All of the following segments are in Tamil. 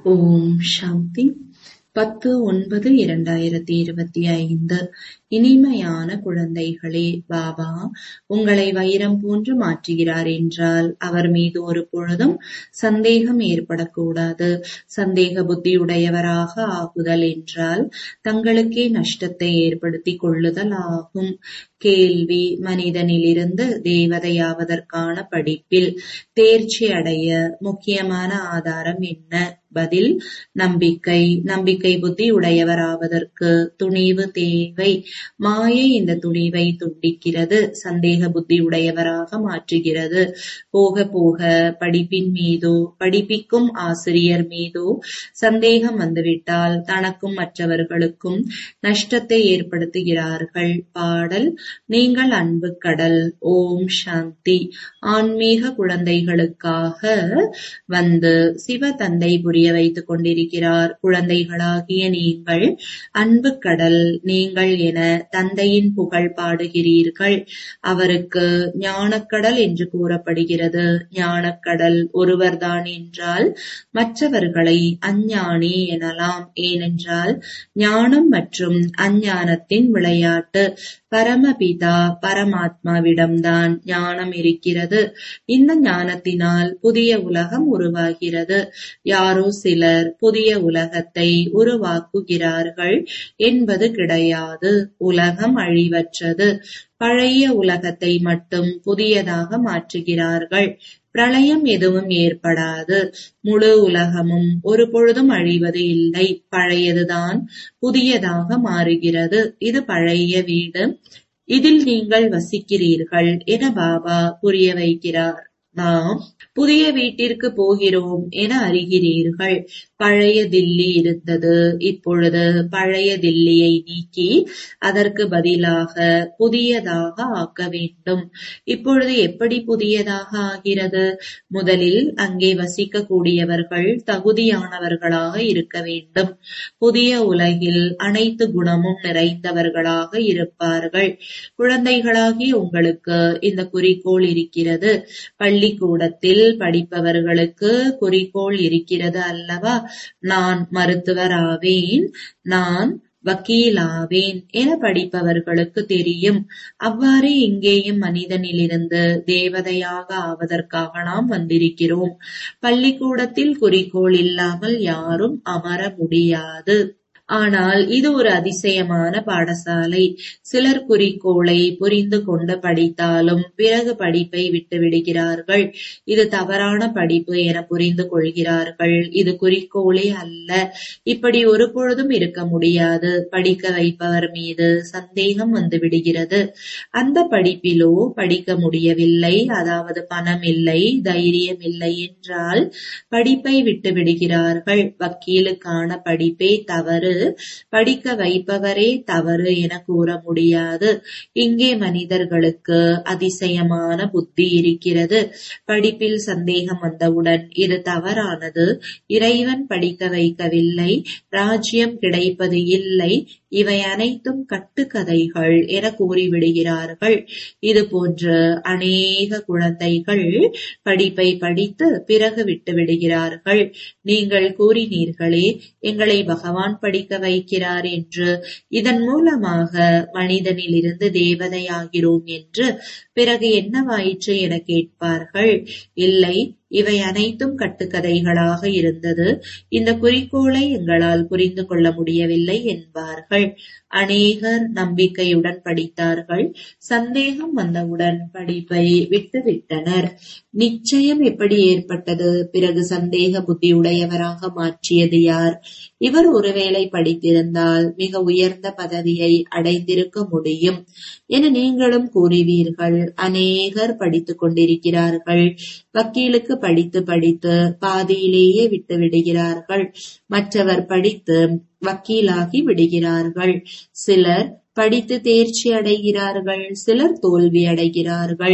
ஓம் சாந்தி பத்து ஒன்பது இரண்டாயிரத்தி இருபத்தி ஐந்து இனிமையான குழந்தைகளே பாபா உங்களை வைரம் போன்று மாற்றுகிறார் என்றால் அவர் மீது ஒரு பொழுதும் சந்தேகம் ஏற்படக்கூடாது சந்தேக புத்தியுடையவராக ஆகுதல் என்றால் தங்களுக்கே நஷ்டத்தை ஏற்படுத்திக் கொள்ளுதல் ஆகும் கேள்வி மனிதனிலிருந்து தேவதையாவதற்கான படிப்பில் தேர்ச்சி அடைய முக்கியமான ஆதாரம் என்ன பதில் நம்பிக்கை நம்பிக்கை புத்தி உடையவராவதற்கு துணிவு தேவை மாயை இந்த துணிவை துண்டிக்கிறது சந்தேக புத்தி உடையவராக மாற்றுகிறது போக போக படிப்பின் மீதோ படிப்பிக்கும் ஆசிரியர் மீதோ சந்தேகம் வந்துவிட்டால் தனக்கும் மற்றவர்களுக்கும் நஷ்டத்தை ஏற்படுத்துகிறார்கள் பாடல் நீங்கள் அன்பு கடல் ஓம் சாந்தி ஆன்மீக குழந்தைகளுக்காக வந்து சிவ தந்தை புரிய வைத்துக் கொண்டிருக்கிறார் குழந்தைகளாகிய நீங்கள் அன்பு கடல் நீங்கள் என தந்தையின் புகழ் பாடுகிறீர்கள் அவருக்கு ஞானக்கடல் என்று கூறப்படுகிறது ஞானக்கடல் ஒருவர்தான் என்றால் மற்றவர்களை அஞ்ஞானி எனலாம் ஏனென்றால் ஞானம் மற்றும் அஞ்ஞானத்தின் விளையாட்டு பரமபிதா பரமாத்மாவிடம்தான் ஞானம் இருக்கிறது இந்த ஞானத்தினால் புதிய உலகம் உருவாகிறது யாரோ சிலர் புதிய உலகத்தை உருவாக்குகிறார்கள் என்பது கிடையாது உலகம் அழிவற்றது பழைய உலகத்தை மட்டும் புதியதாக மாற்றுகிறார்கள் பிரளயம் எதுவும் ஏற்படாது முழு உலகமும் ஒரு பொழுதும் அழிவது இல்லை பழையதுதான் புதியதாக மாறுகிறது இது பழைய வீடு இதில் நீங்கள் வசிக்கிறீர்கள் என பாபா புரிய வைக்கிறார் நாம் புதிய வீட்டிற்கு போகிறோம் என அறிகிறீர்கள் பழைய தில்லி இருந்தது இப்பொழுது பழைய தில்லியை நீக்கி அதற்கு பதிலாக புதியதாக ஆக்க வேண்டும் இப்பொழுது எப்படி புதியதாக ஆகிறது முதலில் அங்கே வசிக்கக்கூடியவர்கள் தகுதியானவர்களாக இருக்க வேண்டும் புதிய உலகில் அனைத்து குணமும் நிறைந்தவர்களாக இருப்பார்கள் குழந்தைகளாகி உங்களுக்கு இந்த குறிக்கோள் இருக்கிறது பள்ளிக்கூடத்தில் படிப்பவர்களுக்கு குறிக்கோள் இருக்கிறது அல்லவா நான் மருத்துவர் ஆவேன் நான் வக்கீலாவேன் என படிப்பவர்களுக்கு தெரியும் அவ்வாறே இங்கேயும் மனிதனிலிருந்து தேவதையாக ஆவதற்காக நாம் வந்திருக்கிறோம் பள்ளிக்கூடத்தில் குறிக்கோள் இல்லாமல் யாரும் அமர முடியாது ஆனால் இது ஒரு அதிசயமான பாடசாலை சிலர் குறிக்கோளை புரிந்து கொண்டு படித்தாலும் பிறகு படிப்பை விட்டு விடுகிறார்கள் இது தவறான படிப்பு என புரிந்து கொள்கிறார்கள் இது குறிக்கோளே அல்ல இப்படி ஒரு பொழுதும் இருக்க முடியாது படிக்க வைப்பவர் மீது சந்தேகம் வந்து விடுகிறது அந்த படிப்பிலோ படிக்க முடியவில்லை அதாவது பணம் இல்லை தைரியம் இல்லை என்றால் படிப்பை விட்டு விடுகிறார்கள் வக்கீலுக்கான படிப்பே தவறு படிக்க வைப்பவரே தவறு என கூற முடியாது இங்கே மனிதர்களுக்கு அதிசயமான புத்தி இருக்கிறது படிப்பில் சந்தேகம் வந்தவுடன் இது தவறானது இறைவன் படிக்க வைக்கவில்லை ராஜ்யம் கிடைப்பது இல்லை இவை அனைத்தும் கட்டுக்கதைகள் என கூறிவிடுகிறார்கள் இது போன்ற அநேக குழந்தைகள் படிப்பை படித்து பிறகு விட்டு விடுகிறார்கள் நீங்கள் கூறினீர்களே எங்களை பகவான் படிக்க வைக்கிறார் என்று இதன் மூலமாக மனிதனிலிருந்து தேவதையாகிறோம் என்று பிறகு என்னவாயிற்று என கேட்பார்கள் இல்லை இவை அனைத்தும் கட்டுக்கதைகளாக இருந்தது இந்த குறிக்கோளை எங்களால் புரிந்து கொள்ள முடியவில்லை என்பார்கள் அநேகர் நம்பிக்கையுடன் படித்தார்கள் சந்தேகம் வந்தவுடன் படிப்பை விட்டுவிட்டனர் நிச்சயம் எப்படி ஏற்பட்டது பிறகு சந்தேக புத்தியுடையவராக மாற்றியது யார் இவர் ஒருவேளை படித்திருந்தால் மிக உயர்ந்த பதவியை அடைந்திருக்க முடியும் என நீங்களும் கூறுவீர்கள் அநேகர் படித்துக் கொண்டிருக்கிறார்கள் வக்கீலுக்கு படித்து படித்து பாதியிலேயே விட்டு விடுகிறார்கள் மற்றவர் படித்து வக்கீலாகி விடுகிறார்கள் சிலர் படித்து தேர்ச்சி அடைகிறார்கள் சிலர் தோல்வி அடைகிறார்கள்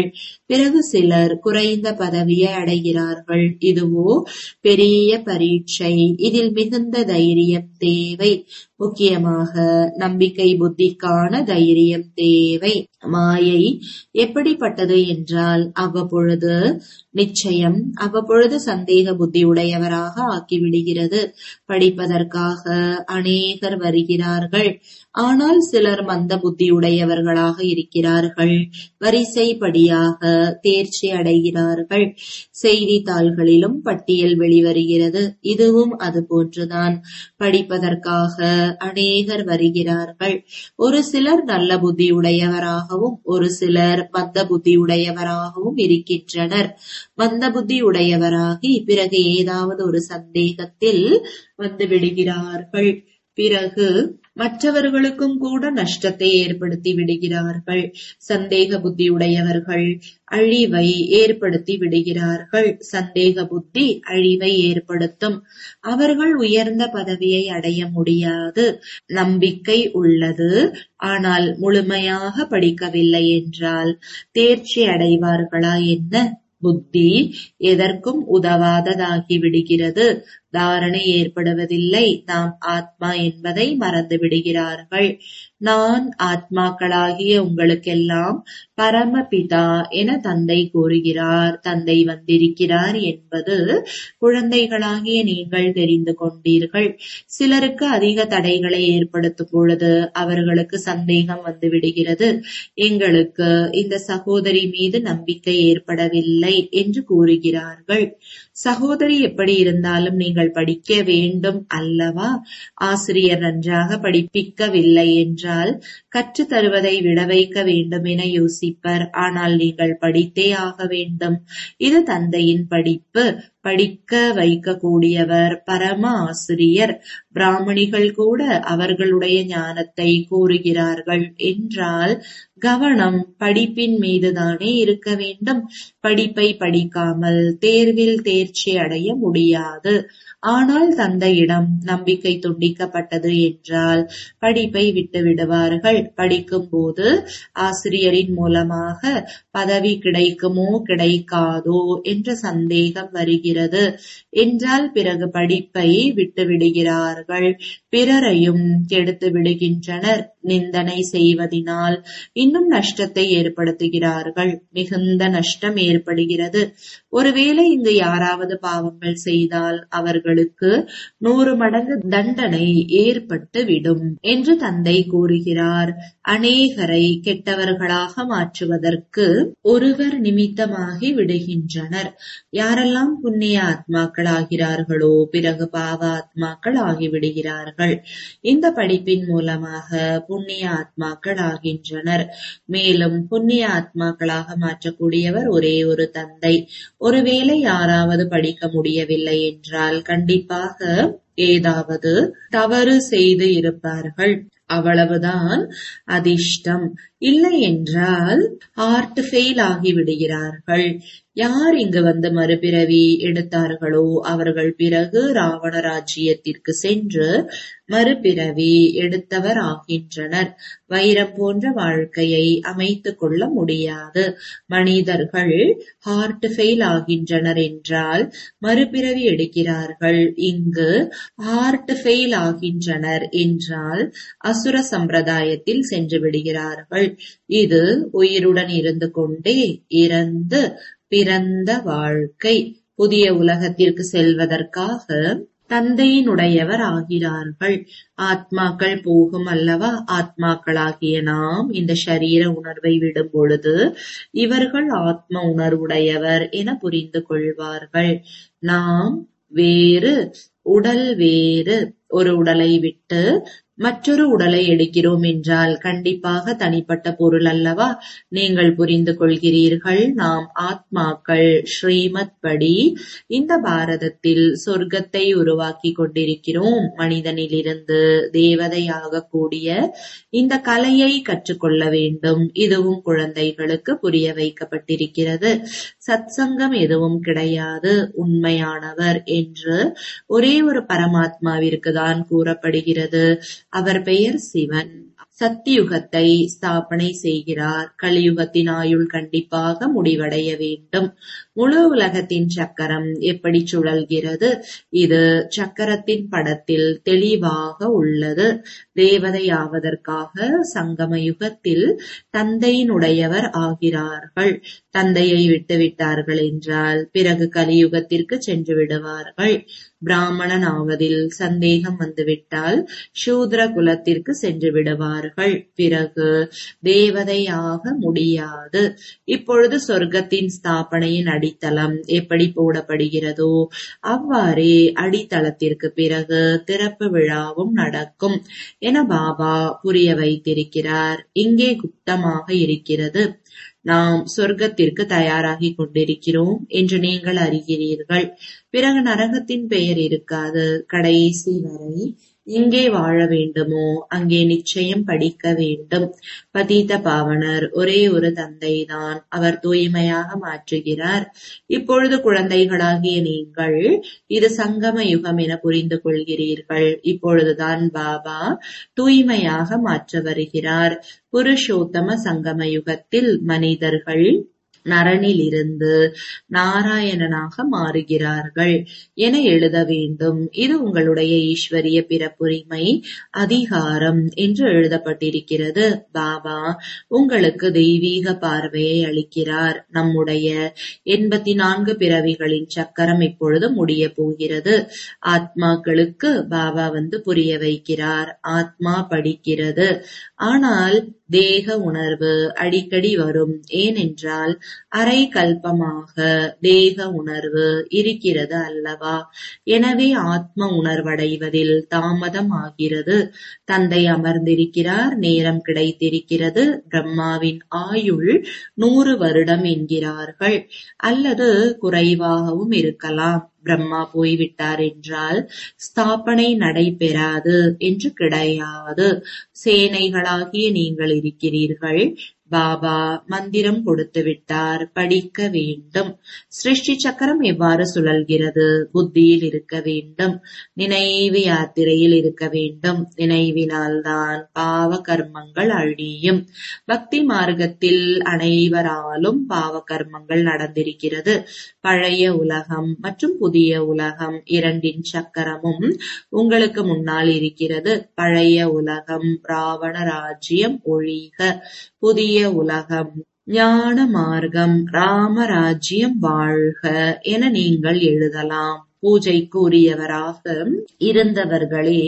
பிறகு சிலர் குறைந்த பதவியை அடைகிறார்கள் இதுவோ பெரிய பரீட்சை இதில் மிகுந்த தைரியம் தேவை முக்கியமாக நம்பிக்கை புத்திக்கான தைரியம் தேவை மாயை எப்படிப்பட்டது என்றால் அவ்வப்பொழுது நிச்சயம் அவ்வப்பொழுது சந்தேக புத்தி உடையவராக ஆக்கிவிடுகிறது படிப்பதற்காக அநேகர் வருகிறார்கள் ஆனால் சிலர் மந்த புத்தி உடையவர்களாக இருக்கிறார்கள் வரிசைப்படியாக தேர்ச்சி அடைகிறார்கள் செய்தித்தாள்களிலும் பட்டியல் வெளிவருகிறது இதுவும் அது போன்றுதான் படிப்பதற்காக அநேகர் வருகிறார்கள் ஒரு சிலர் நல்ல புத்தி உடையவராகவும் ஒரு சிலர் மந்த புத்தி உடையவராகவும் இருக்கின்றனர் மந்த புத்தி உடையவராகி பிறகு ஏதாவது ஒரு சந்தேகத்தில் வந்து விடுகிறார்கள் பிறகு மற்றவர்களுக்கும் கூட நஷ்டத்தை ஏற்படுத்தி விடுகிறார்கள் சந்தேக புத்தி உடையவர்கள் அழிவை ஏற்படுத்தி விடுகிறார்கள் சந்தேக புத்தி அழிவை ஏற்படுத்தும் அவர்கள் உயர்ந்த பதவியை அடைய முடியாது நம்பிக்கை உள்ளது ஆனால் முழுமையாக படிக்கவில்லை என்றால் தேர்ச்சி அடைவார்களா என்ன புத்தி எதற்கும் உதவாததாகி விடுகிறது தாரணை ஏற்படுவதில்லை நாம் ஆத்மா என்பதை மறந்து விடுகிறார்கள் நான் ஆத்மாக்களாகிய உங்களுக்கெல்லாம் பரமபிதா என தந்தை கூறுகிறார் தந்தை வந்திருக்கிறார் என்பது குழந்தைகளாகிய நீங்கள் தெரிந்து கொண்டீர்கள் சிலருக்கு அதிக தடைகளை ஏற்படுத்தும் பொழுது அவர்களுக்கு சந்தேகம் வந்து விடுகிறது எங்களுக்கு இந்த சகோதரி மீது நம்பிக்கை ஏற்படவில்லை என்று கூறுகிறார்கள் சகோதரி எப்படி இருந்தாலும் நீங்கள் படிக்க வேண்டும் அல்லவா ஆசிரியர் நன்றாக படிப்பிக்கவில்லை என்றால் கற்றுத் தருவதை விட வைக்க வேண்டும் என யோசிப்பர் ஆனால் நீங்கள் படித்தே ஆக வேண்டும் இது தந்தையின் படிப்பு படிக்க வைக்கக்கூடியவர் பரம ஆசிரியர் பிராமணிகள் கூட அவர்களுடைய ஞானத்தை கூறுகிறார்கள் என்றால் கவனம் படிப்பின் மீதுதானே இருக்க வேண்டும் படிப்பை படிக்காமல் தேர்வில் தேர்ச்சி அடைய முடியாது ஆனால் தந்தையிடம் நம்பிக்கை துண்டிக்கப்பட்டது என்றால் படிப்பை விட்டு விடுவார்கள் படிக்கும் போது ஆசிரியரின் மூலமாக பதவி கிடைக்குமோ கிடைக்காதோ என்ற சந்தேகம் வருகிறது என்றால் பிறகு படிப்பை விட்டு விடுகிறார்கள் பிறரையும் கெடுத்து விடுகின்றனர் நிந்தனை செய்வதினால் இன்னும் நஷ்டத்தை ஏற்படுத்துகிறார்கள் மிகுந்த நஷ்டம் ஏற்படுகிறது ஒருவேளை இங்கு யாராவது பாவங்கள் செய்தால் அவர்களுக்கு நூறு மடங்கு தண்டனை ஏற்பட்டு விடும் என்று தந்தை கூறுகிறார் அநேகரை கெட்டவர்களாக மாற்றுவதற்கு ஒருவர் நிமித்தமாகி விடுகின்றனர் யாரெல்லாம் புண்ணிய ஆத்மாக்கள் ஆகிறார்களோ பிறகு பாவ ஆத்மாக்கள் ஆகிவிடுகிறார்கள் இந்த படிப்பின் மூலமாக புண்ணிய ஆத்மாக்கள் ஆகின்றனர் மேலும் புண்ணிய ஆத்மாக்களாக மாற்றக்கூடியவர் ஒரே ஒரு தந்தை ஒருவேளை யாராவது படிக்க முடியவில்லை என்றால் கண்டிப்பாக ஏதாவது தவறு செய்து இருப்பார்கள் அவ்வளவுதான் அதிர்ஷ்டம் இல்லை என்றால் ஹார்ட் ஃபெயில் ஆகி விடுகிறார்கள் யார் இங்கு வந்து மறுபிறவி எடுத்தார்களோ அவர்கள் பிறகு ராவண ராஜ்யத்திற்கு சென்று மறுபிறவி எடுத்தவர் ஆகின்றனர் வைரம் போன்ற வாழ்க்கையை அமைத்துக் கொள்ள முடியாது மனிதர்கள் ஹார்ட் ஃபெயில் ஆகின்றனர் என்றால் மறுபிறவி எடுக்கிறார்கள் இங்கு ஹார்ட் ஃபெயில் ஆகின்றனர் என்றால் அசுர சம்பிரதாயத்தில் சென்று விடுகிறார்கள் இது உயிருடன் இருந்து கொண்டே இறந்து பிறந்த வாழ்க்கை புதிய உலகத்திற்கு செல்வதற்காக தந்தையினுடையவர் ஆகிறார்கள் ஆத்மாக்கள் போகும் அல்லவா ஆத்மாக்களாகிய நாம் இந்த சரீர உணர்வை விடும் பொழுது இவர்கள் ஆத்ம உணர்வுடையவர் என புரிந்து கொள்வார்கள் நாம் வேறு உடல் வேறு ஒரு உடலை விட்டு மற்றொரு உடலை எடுக்கிறோம் என்றால் கண்டிப்பாக தனிப்பட்ட பொருள் அல்லவா நீங்கள் புரிந்து கொள்கிறீர்கள் நாம் ஆத்மாக்கள் ஸ்ரீமத் படி இந்த பாரதத்தில் சொர்க்கத்தை உருவாக்கி கொண்டிருக்கிறோம் மனிதனிலிருந்து தேவதையாக கூடிய இந்த கலையை கற்றுக்கொள்ள வேண்டும் இதுவும் குழந்தைகளுக்கு புரிய வைக்கப்பட்டிருக்கிறது சத்சங்கம் எதுவும் கிடையாது உண்மையானவர் என்று ஒரே ஒரு பரமாத்மாவிற்கு தான் கூறப்படுகிறது அவர் பெயர் சிவன் சத்தியுகத்தை ஸ்தாபனை செய்கிறார் கலியுகத்தின் ஆயுள் கண்டிப்பாக முடிவடைய வேண்டும் முழு உலகத்தின் சக்கரம் எப்படி சுழல்கிறது இது சக்கரத்தின் படத்தில் தெளிவாக உள்ளது தேவதை ஆவதற்காக சங்கம யுகத்தில் தந்தையினுடையவர் ஆகிறார்கள் தந்தையை விட்டுவிட்டார்கள் என்றால் பிறகு கலியுகத்திற்கு சென்று விடுவார்கள் பிராமணன் ஆவதில் சந்தேகம் வந்துவிட்டால் சூத்ர குலத்திற்கு சென்று விடுவார்கள் பிறகு தேவதையாக முடியாது இப்பொழுது சொர்க்கத்தின் ஸ்தாபனையின் அடித்தளம் எப்படி போடப்படுகிறதோ அவ்வாறே அடித்தளத்திற்கு பிறகு திறப்பு விழாவும் நடக்கும் என பாபா புரிய வைத்திருக்கிறார் இங்கே குப்தமாக இருக்கிறது நாம் சொர்க்கத்திற்கு தயாராகி கொண்டிருக்கிறோம் என்று நீங்கள் அறிகிறீர்கள் பிறகு நரகத்தின் பெயர் இருக்காது கடைசி வரை எங்கே வாழ வேண்டுமோ அங்கே நிச்சயம் படிக்க வேண்டும் பதீத பாவனர் ஒரே ஒரு தந்தைதான் அவர் தூய்மையாக மாற்றுகிறார் இப்பொழுது குழந்தைகளாகிய நீங்கள் இது சங்கம யுகம் என புரிந்து கொள்கிறீர்கள் இப்பொழுதுதான் பாபா தூய்மையாக மாற்ற வருகிறார் புருஷோத்தம சங்கம யுகத்தில் மனிதர்கள் நரனிலிருந்து நாராயணனாக மாறுகிறார்கள் என எழுத வேண்டும் இது உங்களுடைய ஈஸ்வரிய பிறப்புரிமை அதிகாரம் என்று எழுதப்பட்டிருக்கிறது பாபா உங்களுக்கு தெய்வீக பார்வையை அளிக்கிறார் நம்முடைய எண்பத்தி நான்கு பிறவிகளின் சக்கரம் இப்பொழுது முடிய போகிறது ஆத்மாக்களுக்கு பாபா வந்து புரிய வைக்கிறார் ஆத்மா படிக்கிறது ஆனால் தேக உணர்வு அடிக்கடி வரும் ஏனென்றால் அரை கல்பமாக தேக உணர்வு இருக்கிறது அல்லவா எனவே ஆத்ம உணர்வடைவதில் தாமதம் ஆகிறது தந்தை அமர்ந்திருக்கிறார் நேரம் கிடைத்திருக்கிறது பிரம்மாவின் ஆயுள் நூறு வருடம் என்கிறார்கள் அல்லது குறைவாகவும் இருக்கலாம் பிரம்மா போய்விட்டார் என்றால் ஸ்தாபனை நடைபெறாது என்று கிடையாது சேனைகளாகிய நீங்கள் இருக்கிறீர்கள் பாபா மந்திரம் கொடுத்து விட்டார் படிக்க வேண்டும் சிருஷ்டி சக்கரம் எவ்வாறு சுழல்கிறது புத்தியில் இருக்க வேண்டும் நினைவு யாத்திரையில் இருக்க வேண்டும் நினைவினால்தான் பாவ கர்மங்கள் அழியும் பக்தி மார்க்கத்தில் அனைவராலும் பாவ கர்மங்கள் நடந்திருக்கிறது பழைய உலகம் மற்றும் புதிய உலகம் இரண்டின் சக்கரமும் உங்களுக்கு முன்னால் இருக்கிறது பழைய உலகம் ராவண ராஜ்யம் ஒழிக புதிய உலகம் ஞான மார்க்கம் ராமராஜ்யம் வாழ்க என நீங்கள் எழுதலாம் பூஜைக்கு உரியவராக இருந்தவர்களே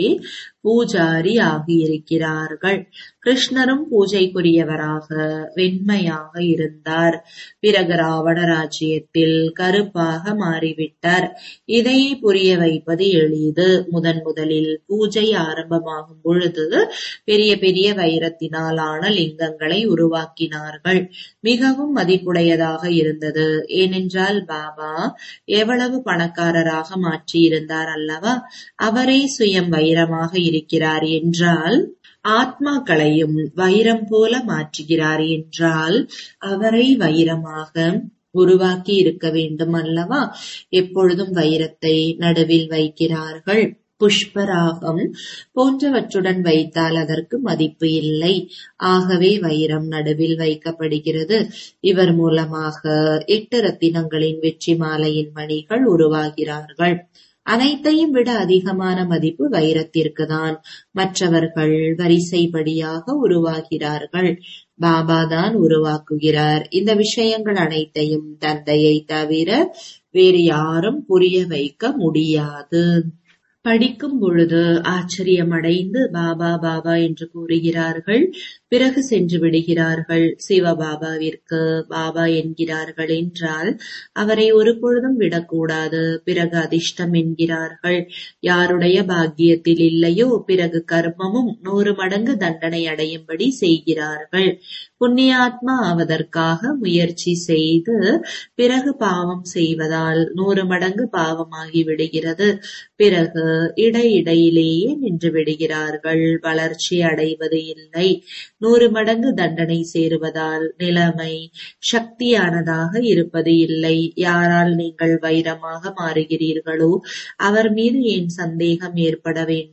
பூஜாரி ஆகியிருக்கிறார்கள் கிருஷ்ணரும் பூஜைக்குரியவராக வெண்மையாக இருந்தார் பிறகு ராவண ராஜ்யத்தில் கருப்பாக மாறிவிட்டார் இதை புரிய வைப்பது எளிது முதன் முதலில் பூஜை ஆரம்பமாகும் பொழுது பெரிய பெரிய வைரத்தினால் ஆன லிங்கங்களை உருவாக்கினார்கள் மிகவும் மதிப்புடையதாக இருந்தது ஏனென்றால் பாபா எவ்வளவு பணக்காரராக மாற்றியிருந்தார் அல்லவா அவரே சுயம் வைரமாக இருக்கிறார் என்றால் ஆத்மாக்களையும் வைரம் போல மாற்றுகிறார் என்றால் அவரை வைரமாக உருவாக்கி இருக்க வேண்டும் அல்லவா எப்பொழுதும் வைரத்தை நடுவில் வைக்கிறார்கள் புஷ்பராகம் போன்றவற்றுடன் வைத்தால் அதற்கு மதிப்பு இல்லை ஆகவே வைரம் நடுவில் வைக்கப்படுகிறது இவர் மூலமாக எட்டு ரத்தினங்களின் வெற்றி மாலையின் மணிகள் உருவாகிறார்கள் அனைத்தையும் விட அதிகமான மதிப்பு வைரத்திற்கு தான் மற்றவர்கள் வரிசைப்படியாக உருவாகிறார்கள் பாபா தான் உருவாக்குகிறார் இந்த விஷயங்கள் அனைத்தையும் தந்தையை தவிர வேறு யாரும் புரிய வைக்க முடியாது படிக்கும் பொழுது ஆச்சரியமடைந்து பாபா பாபா என்று கூறுகிறார்கள் பிறகு சென்று விடுகிறார்கள் சிவபாபாவிற்கு பாபா என்கிறார்கள் என்றால் அவரை ஒரு பொழுதும் விடக்கூடாது பிறகு அதிர்ஷ்டம் என்கிறார்கள் யாருடைய பாக்கியத்தில் இல்லையோ பிறகு கர்மமும் நூறு மடங்கு தண்டனை அடையும்படி செய்கிறார்கள் புண்ணியாத்மா ஆவதற்காக முயற்சி செய்து பிறகு பாவம் செய்வதால் நூறு மடங்கு பாவமாகி விடுகிறது பிறகு இடையிடையிலேயே நின்று விடுகிறார்கள் வளர்ச்சி அடைவது இல்லை நூறு மடங்கு தண்டனை சேருவதால் நிலைமை சக்தியானதாக இருப்பது இல்லை யாரால் நீங்கள் வைரமாக மாறுகிறீர்களோ அவர் மீது ஏன் சந்தேகம் ஏற்பட வேண்டும்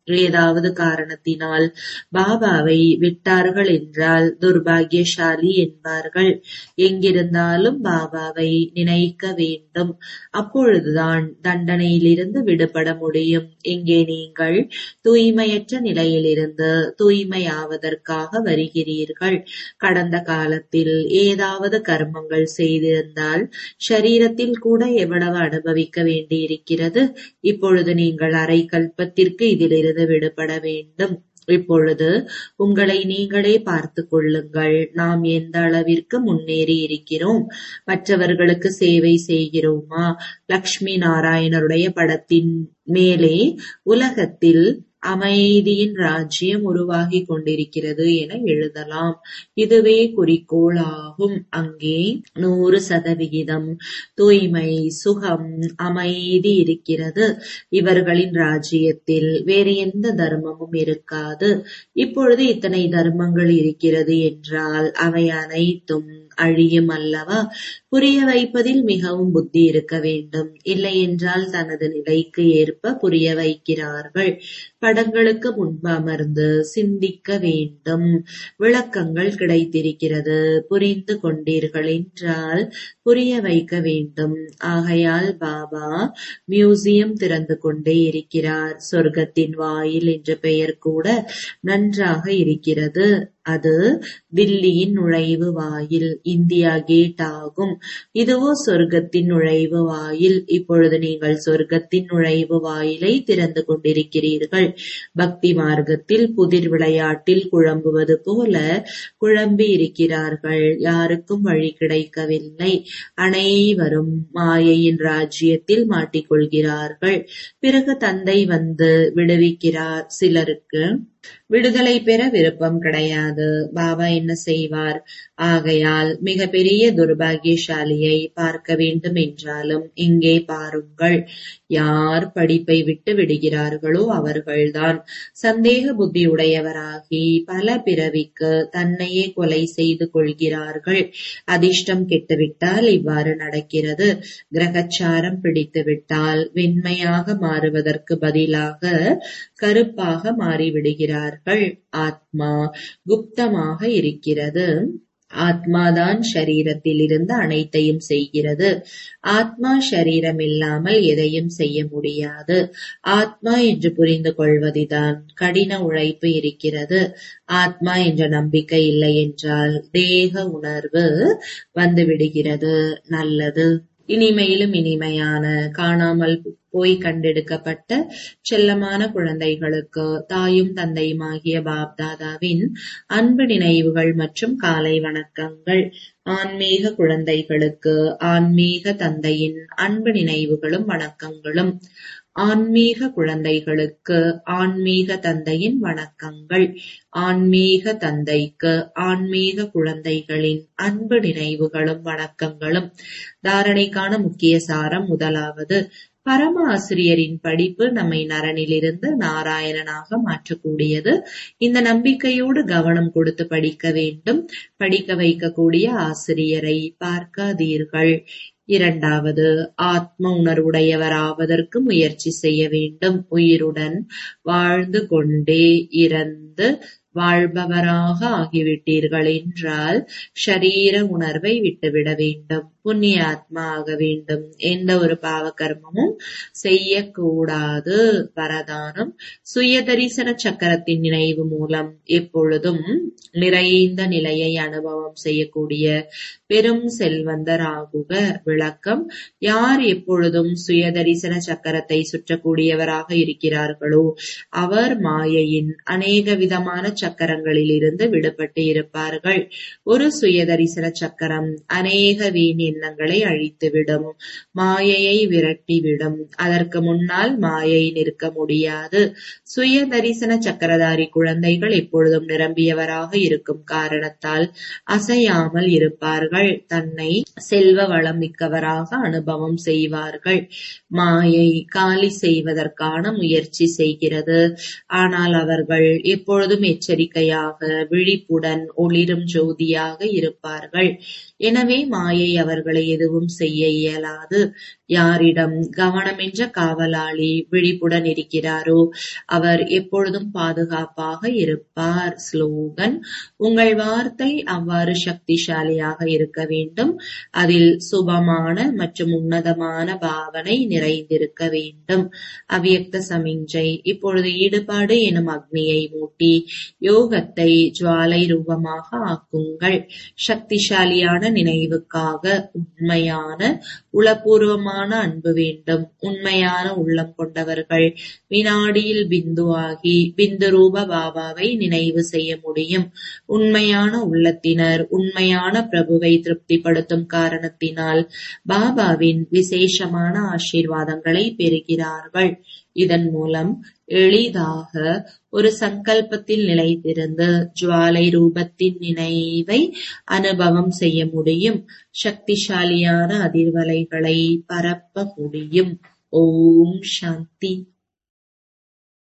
ஏதாவது காரணத்தினால் பாபாவை விட்டார்கள் என்றால் துர்பாகியசாலி என்பார்கள் எங்கிருந்தாலும் பாபாவை நினைக்க வேண்டும் அப்பொழுதுதான் தண்டனையிலிருந்து விடுபட முடியும் இங்கே நீங்கள் தூய்மையற்ற நிலையிலிருந்து தூய்மையாவதற்காக வருகிறீர்கள் கடந்த காலத்தில் ஏதாவது கர்மங்கள் செய்திருந்தால் ஷரீரத்தில் கூட எவ்வளவு அனுபவிக்க வேண்டியிருக்கிறது இப்பொழுது நீங்கள் அரை கல்பத்திற்கு இதிலிருந்து விடுபட வேண்டும் இப்பொழுது உங்களை நீங்களே பார்த்து கொள்ளுங்கள் நாம் எந்த அளவிற்கு முன்னேறி இருக்கிறோம் மற்றவர்களுக்கு சேவை செய்கிறோமா லக்ஷ்மி நாராயணருடைய படத்தின் மேலே உலகத்தில் அமைதியின் ராஜ்யம் உருவாகி கொண்டிருக்கிறது என எழுதலாம் இதுவே குறிக்கோள் ஆகும் அங்கே நூறு சதவிகிதம் தூய்மை சுகம் அமைதி இருக்கிறது இவர்களின் ராஜ்யத்தில் வேறு எந்த தர்மமும் இருக்காது இப்பொழுது இத்தனை தர்மங்கள் இருக்கிறது என்றால் அவை அனைத்தும் அழியும் அல்லவா புரிய வைப்பதில் மிகவும் புத்தி இருக்க வேண்டும் இல்லை என்றால் தனது நிலைக்கு ஏற்ப புரிய வைக்கிறார்கள் படங்களுக்கு முன்பு அமர்ந்து சிந்திக்க வேண்டும் விளக்கங்கள் கிடைத்திருக்கிறது புரிந்து கொண்டீர்கள் என்றால் புரிய வைக்க வேண்டும் ஆகையால் பாபா மியூசியம் திறந்து கொண்டே இருக்கிறார் சொர்க்கத்தின் வாயில் என்ற பெயர் கூட நன்றாக இருக்கிறது அது தில்லியின் நுழைவு வாயில் இந்தியா கேட் ஆகும் இதுவோ சொர்க்கத்தின் நுழைவு வாயில் இப்பொழுது நீங்கள் சொர்க்கத்தின் நுழைவு வாயிலை திறந்து கொண்டிருக்கிறீர்கள் பக்தி மார்க்கத்தில் புதிர் விளையாட்டில் குழம்புவது போல குழம்பி இருக்கிறார்கள் யாருக்கும் வழி கிடைக்கவில்லை அனைவரும் மாயையின் ராஜ்யத்தில் மாட்டிக்கொள்கிறார்கள் பிறகு தந்தை வந்து விடுவிக்கிறார் சிலருக்கு விடுதலை பெற விருப்பம் கிடையாது பாபா என்ன செய்வார் ஆகையால் மிக பெரிய துர்பாகியசாலியை பார்க்க வேண்டும் என்றாலும் இங்கே பாருங்கள் யார் படிப்பை விட்டு விடுகிறார்களோ அவர்கள்தான் சந்தேக புத்தி உடையவராகி பல பிறவிக்கு தன்னையே கொலை செய்து கொள்கிறார்கள் அதிர்ஷ்டம் கெட்டுவிட்டால் இவ்வாறு நடக்கிறது கிரகச்சாரம் பிடித்துவிட்டால் வெண்மையாக மாறுவதற்கு பதிலாக கருப்பாக மாறிவிடுகிறார்கள் ஆத்மா குப்தமாக இருக்கிறது ஆத்மாதான் ஷரீரத்தில் இருந்து அனைத்தையும் செய்கிறது ஆத்மா ஷரீரம் இல்லாமல் எதையும் செய்ய முடியாது ஆத்மா என்று புரிந்து கொள்வதுதான் கடின உழைப்பு இருக்கிறது ஆத்மா என்ற நம்பிக்கை இல்லை என்றால் தேக உணர்வு வந்துவிடுகிறது நல்லது இனிமையிலும் இனிமையான காணாமல் போய் கண்டெடுக்கப்பட்ட செல்லமான குழந்தைகளுக்கு தாயும் தந்தையுமாகிய பாப்தாதாவின் அன்பு நினைவுகள் மற்றும் காலை வணக்கங்கள் ஆன்மீக குழந்தைகளுக்கு ஆன்மீக தந்தையின் அன்பு நினைவுகளும் வணக்கங்களும் ஆன்மீக குழந்தைகளுக்கு ஆன்மீக தந்தையின் வணக்கங்கள் ஆன்மீக தந்தைக்கு ஆன்மீக குழந்தைகளின் அன்பு நினைவுகளும் வணக்கங்களும் தாரணைக்கான முக்கிய சாரம் முதலாவது பரம ஆசிரியரின் படிப்பு நம்மை நரனிலிருந்து நாராயணனாக மாற்றக்கூடியது இந்த நம்பிக்கையோடு கவனம் கொடுத்து படிக்க வேண்டும் படிக்க வைக்கக்கூடிய ஆசிரியரை பார்க்காதீர்கள் இரண்டாவது ஆத்ம உணர்வுடையவராவதற்கு முயற்சி செய்ய வேண்டும் உயிருடன் வாழ்ந்து கொண்டே இறந்து வாழ்பவராக ஆகிவிட்டீர்கள் என்றால் ஷரீர உணர்வை விட்டுவிட வேண்டும் புண்ணிய ஆத்மா ஆக வேண்டும் எந்த ஒரு பாவ கர்மமும் செய்யக்கூடாது வரதானம் சுய தரிசன சக்கரத்தின் நினைவு மூலம் எப்பொழுதும் நிறைந்த நிலையை அனுபவம் செய்யக்கூடிய பெரும் செல்வந்தர் ஆகுக விளக்கம் யார் எப்பொழுதும் சுய தரிசன சக்கரத்தை சுற்றக்கூடியவராக இருக்கிறார்களோ அவர் மாயையின் அநேக விதமான சக்கரங்களில் இருந்து விடுபட்டு இருப்பார்கள் ஒரு சுயதரிசன சக்கரம் அநேக வீண் எண்ணங்களை அழித்துவிடும் மாயையை விரட்டிவிடும் அதற்கு முன்னால் மாயை நிற்க முடியாது சுய தரிசன சக்கரதாரி குழந்தைகள் எப்பொழுதும் நிரம்பியவராக இருக்கும் காரணத்தால் அசையாமல் இருப்பார்கள் தன்னை செல்வ வளம் மிக்கவராக அனுபவம் செய்வார்கள் மாயை காலி செய்வதற்கான முயற்சி செய்கிறது ஆனால் அவர்கள் எப்பொழுதும் எச்சரிக்கை எச்சரிக்கையாக விழிப்புடன் ஒளிரும் ஜோதியாக இருப்பார்கள் எனவே மாயை அவர்களை எதுவும் செய்ய இயலாது யாரிடம் கவனமென்ற காவலாளி விழிப்புடன் இருக்கிறாரோ அவர் எப்பொழுதும் பாதுகாப்பாக இருப்பார் ஸ்லோகன் உங்கள் வார்த்தை அவ்வாறு சக்திசாலியாக இருக்க வேண்டும் அதில் சுபமான மற்றும் உன்னதமான பாவனை நிறைந்திருக்க வேண்டும் அவ்யக்த சமிஞ்சை இப்பொழுது ஈடுபாடு எனும் அக்னியை மூட்டி யோகத்தை ஜுவாலை ரூபமாக ஆக்குங்கள் சக்திசாலியான நினைவுக்காக உண்மையான உளப்பூர்வமான அன்பு வேண்டும் உண்மையான உள்ளம் கொண்டவர்கள் வினாடியில் பிந்து ஆகி பிந்து ரூப பாபாவை நினைவு செய்ய முடியும் உண்மையான உள்ளத்தினர் உண்மையான பிரபுவை திருப்திப்படுத்தும் காரணத்தினால் பாபாவின் விசேஷமான ஆசீர்வாதங்களை பெறுகிறார்கள் இதன் மூலம் எளிதாக ஒரு சங்கல்பத்தில் நிலைத்திருந்து ஜுவாலை ரூபத்தின் நினைவை அனுபவம் செய்ய முடியும் சக்திசாலியான அதிர்வலைகளை பரப்ப முடியும் ஓம் சாந்தி